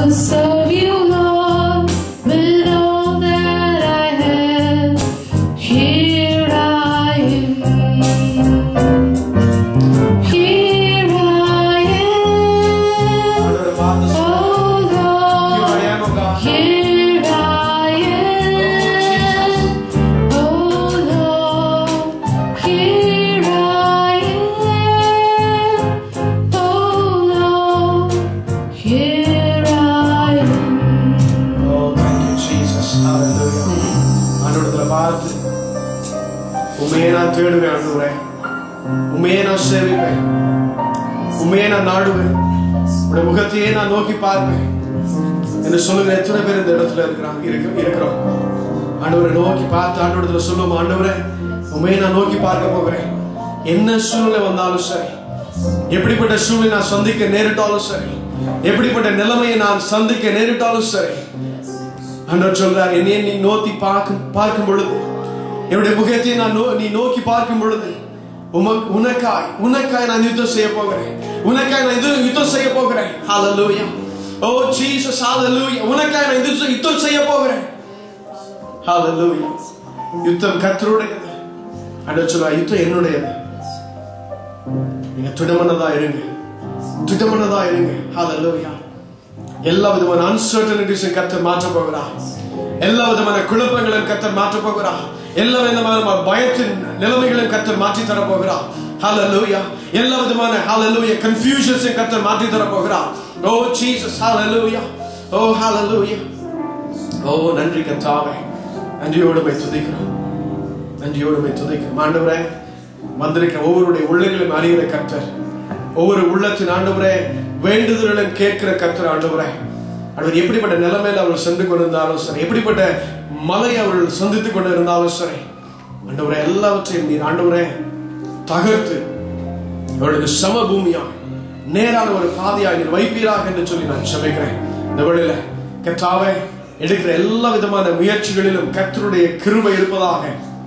serve you, Lord, with all that I have. Here I am. Here I am. ஆண்டவரை பார்த்து சொல்லுங்க. Oh Here I Lord, am, oh God. here I am. Oh Lord, here I am. Oh Lord, here I am. Oh, thank you, Jesus. Hallelujah. ஆண்டவரத்துல பார்த்து உண்மையே நான் தேடுவேன் ஆண்டவரே உண்மையே நான் சேவிப்பேன் உண்மையே நான் நாடுவேன் உடைய முகத்தையே நான் நோக்கி பார்ப்பேன் என்று சொல்லுகிற எத்தனை பேர் இந்த இடத்துல இருக்கிறாங்க இருக்கு- இருக்கிறோம் ஆண்டவரை நோக்கி பார்த்து ஆண்டவரத்துல சொல்லுவோம் ஆண்டவரே உண்மையை நான் நோக்கி பார்க்க போகிறேன் என்ன சூழ்நிலை வந்தாலும் சரி எப்படிப்பட்ட சூழ்நிலை நான் சந்திக்க நேரிட்டாலும் சரி எப்படிப்பட்ட நிலைமையை நான் சந்திக்க நேரிட்டாலும் சரி ஆண்டவர் சொல்றார் என்னை நீ நோக்கி பார்க்கும் பார்க்கும் பொழுது என்னுடைய முகத்தை நான் நோ- நீ நோக்கி பார்க்கும் பொழுது உமக் உனக்காய் உனக்காய் நான் யுத்தம் செய்ய போகிறேன் உனக்காய் நான் இது யுத்தம் செய்ய போகிறேன் ஹalleluya ஓ ஜீசஸ் ஹalleluya உனக்காய் நான் இது யுத்தம் செய்ய போகிறேன் ஹalleluya யுத்தம் கர்த்தருடையது ஆண்டவர் சொல்றார் யுத்தம் என்னுடையது நீங்க திடமனதா இருங்க திடமனதா இருங்க ஹalleluya எல்லா விதமான அன்சர்டனிட்டிஸ் கத்தர் மாற்ற போகிறார் எல்லா விதமான குழப்பங்களையும் கத்தர் மாற்ற போகிறார் எல்லா விதமான பயத்தின் நிலைமைகளையும் கத்தர் மாற்றி தர போகிறார் ஹalleluya எல்லா விதமான ஹalleluya கன்ஃபியூஷன்ஸ் கத்தர் மாற்றி தர போகிறார் ஓ ஜீசஸ் ஹalleluya ஓ ஹalleluya ஓ நன்றி கர்த்தாவே நன்றியோடு போய் துதிக்கிறோம் நன்றியோடு போய் துதிக்கிறோம் ஆண்டவரே வந்திருக்கிற ஒவ்வொருடைய உள்ளங்களையும் அறிகிற கர்த்தர் ஒவ்வொரு உள்ளத்தின் ஆண்டவரே வேண்டுதல்களையும் கேட்கிற கர்த்தர் ஆண்டவரே அவர் எப்படிப்பட்ட நிலைமையில அவர்கள் சென்று கொண்டிருந்தாலும் சரி எப்படிப்பட்ட மலை அவர்கள் சந்தித்துக் கொண்டு இருந்தாலும் சரி ஆண்டவரே எல்லாவற்றையும் நீர் ஆண்டவரே தகர்த்து அவர்களுக்கு சம பூமியா நேரான ஒரு பாதையாக நீர் வைப்பீராக என்று சொல்லி நான் சமைக்கிறேன் இந்த வேளையில கர்த்தாவே எடுக்கிற எல்லா விதமான முயற்சிகளிலும் கர்த்தருடைய கிருபை இருப்பதாக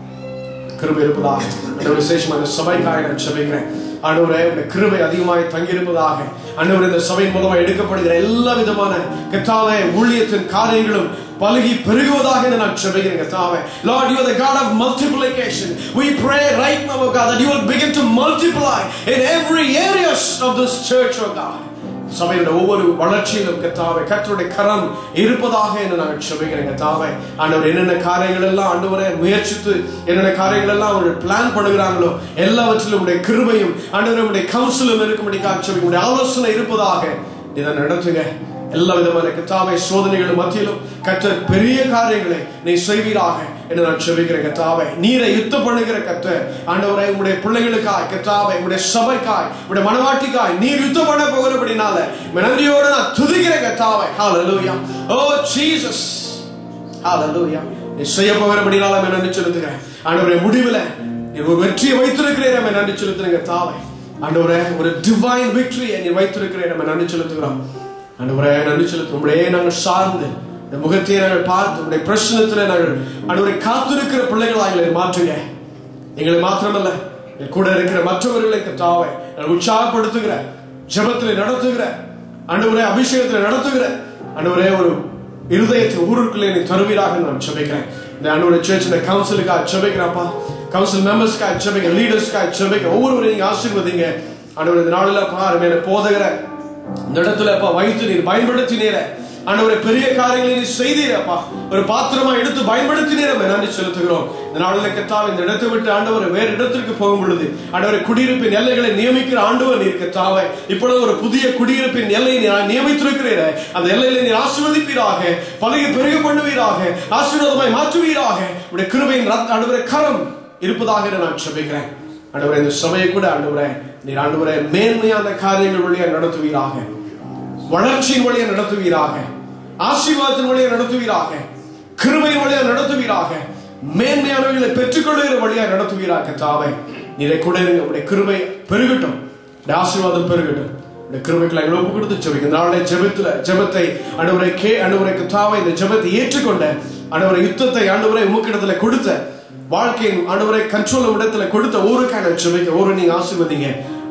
கிருபை இருப்பதாக இந்த விசேஷமான சபைக்காக நான் சமைக்கிறேன் ஆண்டவரே உடைய கிருபை அதிகமாய் தங்கியிருப்பதாக ஆண்டவரே இந்த சபையின் மூலமா எடுக்கப்படுகிற எல்லா விதமான கத்தாவே ஊழியத்தின் காரியங்களும் பலுகி பெருகுவதாக என்று நான் செபிக்கிறேன் கத்தாவே Lord you are the God of multiplication we pray right now oh God that you will begin to multiply in every areas of this church oh God சபையோட ஒவ்வொரு வளர்ச்சியிலும் கத்தாவை கத்தருடைய கரம் இருப்பதாக என்று நாங்கள் செபிக்கிறேன் கத்தாவை ஆண்டவர் என்னென்ன காரியங்கள் எல்லாம் ஆண்டவரை முயற்சித்து என்னென்ன காரியங்கள் எல்லாம் அவர்கள் பிளான் பண்ணுகிறாங்களோ எல்லாவற்றிலும் உடைய கிருபையும் ஆண்டவரை உடைய கவுன்சிலும் இருக்கும்படிக்காக செபிக்க உடைய ஆலோசனை இருப்பதாக இதை நடத்துங்க எல்லா விதமான கத்தாவை சோதனைகளும் மத்தியிலும் கத்தர் பெரிய காரியங்களை நீ செய்வீராக என்று நான் செபிக்கிறேன் கத்தாவை நீரை யுத்தம் பண்ணுகிற கத்த ஆண்டவரை உங்களுடைய பிள்ளைகளுக்காய் கத்தாவை உங்களுடைய சபைக்காய் உங்களுடைய மனவாட்டிக்காய் நீர் யுத்தம் பண்ண போகிறபடினால நன்றியோடு நான் துதிக்கிறேன் கத்தாவை ஹalleluya ஓ ஜீசஸ் ஹalleluya நீ செய்ய போகிறபடினால நான் நன்றி செலுத்துகிறேன் ஆண்டவரே முடிவுல நீ ஒரு வெற்றியை வைத்திருக்கிறேன் நம்ம நன்றி செலுத்துறேங்க தாவை ஆண்டவரே ஒரு டிவைன் விக்டரியை நீ வைத்திருக்கிறேன் நம்ம நன்றி செலுத்துகிறோம் ஆண்டவரே நன்றி செலுத்தும் உடைய நாங்கள் சார்ந்து இந்த முகத்தை நாங்கள் பார்த்து உடைய பிரச்சனத்துல நாங்கள் ஆண்டவரை காத்திருக்கிற பிள்ளைகளாக எங்களை மாற்றுங்க எங்களை மாத்திரமல்ல எங்கள் கூட இருக்கிற மற்றவர்களை கத்தாவை நாங்கள் உற்சாகப்படுத்துகிற ஜெபத்தில் நடத்துகிற ஆண்டவரே அபிஷேகத்தில் நடத்துகிற ஆண்டவரே ஒரு இருதயத்தின் ஊருக்குள்ளே நீ தருவீராக நான் செபிக்கிறேன் இந்த ஆண்டவரை சர்ச் இந்த கவுன்சிலுக்காக செபிக்கிறப்பா கவுன்சில் மெம்பர்ஸ்க்காக செபிக்க லீடர்ஸ்க்காக செபிக்க ஒவ்வொருவரையும் நீங்க ஆசீர்வதிங்க ஆண்டவர் இந்த நாளில் பாருமே போதகிற இந்த இடத்துல அப்பா வைத்து நீர் பயன்படுத்தினீர ஆண்டவரை பெரிய காரியங்களை நீ செய்தீரப்பா ஒரு பாத்திரமா எடுத்து பயன்படுத்தினீர நன்றி செலுத்துகிறோம் இந்த நாளில் கத்தாவை இந்த இடத்தை விட்டு ஆண்டவர் வேறு இடத்திற்கு போகும் பொழுது ஆண்டவரை குடியிருப்பின் எல்லைகளை நியமிக்கிற ஆண்டவர் நீர் கத்தாவை இப்பொழுது ஒரு புதிய குடியிருப்பின் எல்லையை நீர் நியமித்திருக்கிறீர அந்த எல்லையில நீர் ஆசீர்வதிப்பீராக பழகி பெருக பண்ணுவீராக ஆசீர்வாதமாய் மாற்றுவீராக உடைய கிருபையின் ரத்த ஆண்டவரை கரம் இருப்பதாக என்று நான் செபிக்கிறேன் ஆண்டவரே இந்த சபையை கூட ஆண்டவரே நீர் ஆண்டவரே மேன்மையான காரியங்கள் வழியா நடத்துவீராக வளர்ச்சியின் வழியா நடத்துவீராக ஆசீர்வாதத்தின் வழியா நடத்துவீராக கிருபையின் வழியா நடத்துவீராக மேன்மையானவர்களை பெற்றுக்கொள்கிற வழியா நடத்துவீராக தாவை நீரை கூட இருங்க உடைய கிருபை பெருகட்டும் உடைய ஆசீர்வாதம் பெருகட்டும் உடைய கிருபைகளை எங்களை ஒப்பு கொடுத்து ஜெபிக்க நாளை ஜெபத்துல ஜெபத்தை அனுவரை கே அனுவரை தாவை இந்த ஜெபத்தை ஏற்றுக்கொண்ட அனுவரை யுத்தத்தை ஆண்டவரை உமக்கிடத்துல கொடுத்த வாழ்க்கையின் ஆண்டவரை கண்ட்ரோல் இடத்துல கொடுத்த ஊருக்கான ஜெபிக்க ஒரு நீங்க ஆசீர்வதிங்க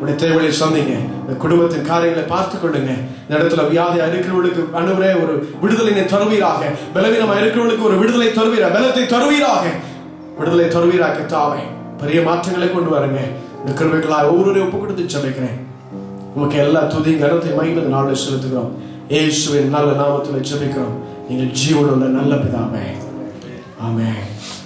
உடைய தேவையை சொன்னீங்க இந்த குடும்பத்தின் காரியங்களை பார்த்து கொள்ளுங்க இந்த இடத்துல வியாதி இருக்கிறவர்களுக்கு அனுவரே ஒரு விடுதலை தருவீராக பலவீனமா இருக்கிறவர்களுக்கு ஒரு விடுதலை தருவீரா பலத்தை தருவீராக விடுதலை தருவீராக தாவை பெரிய மாற்றங்களை கொண்டு வருங்க இந்த கிருபைகளாய் ஒவ்வொருவரையும் ஒப்பு கொடுத்து ஜெபிக்கிறேன் உமக்கு எல்லா துதி கனத்தை மகிமை நாளை செலுத்துகிறோம் இயேசுவின் நல்ல நாமத்தில் ஜெபிக்கிறோம் நீங்கள் ஜீவனுள்ள நல்ல பிதாவே ஆமென்